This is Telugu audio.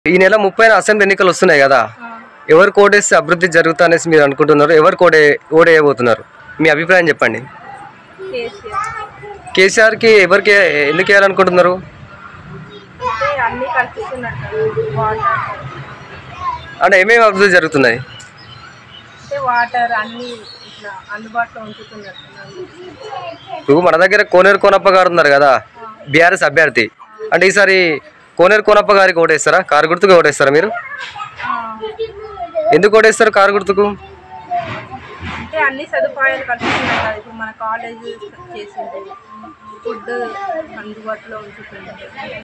ఈ నెల ముప్పై అసెంబ్లీ ఎన్నికలు వస్తున్నాయి కదా ఎవరు కోటేస్తే అభివృద్ధి జరుగుతా అనేసి మీరు అనుకుంటున్నారు ఎవరు కోడే ఓడేయబోతున్నారు మీ అభిప్రాయం చెప్పండి కేసీఆర్ కేసీఆర్కి ఎవరికి ఎందుకు వేయాలనుకుంటున్నారు అంటే అన్నీ కల్పిస్తున్నట్టు వాటర్ అంటే ఏమేమి అభివృద్ధి జరుగుతున్నాయి అంటే వాటర్ అన్నీ ఇట్లా అందుబాటులో ఉంచుతున్నట్టు ఇప్పుడు మన దగ్గర కోనేరు కోనప్ప గారు ఉన్నారు కదా బీఆర్ఎస్ అభ్యర్థి అంటే ఈసారి కోనేరు కోనప్ప గారికి ఓటేస్తారా కారు గుర్తుకు ఓటేస్తారా మీరు ఎందుకు ఓటేస్తారు కారు గుర్తుకు అంటే అన్ని సదుపాయాలు కల్పిస్తున్నారు ఇప్పుడు మన కాలేజ్ చేసింది ఫుడ్ అందుబాటులో ఉంచుతుంది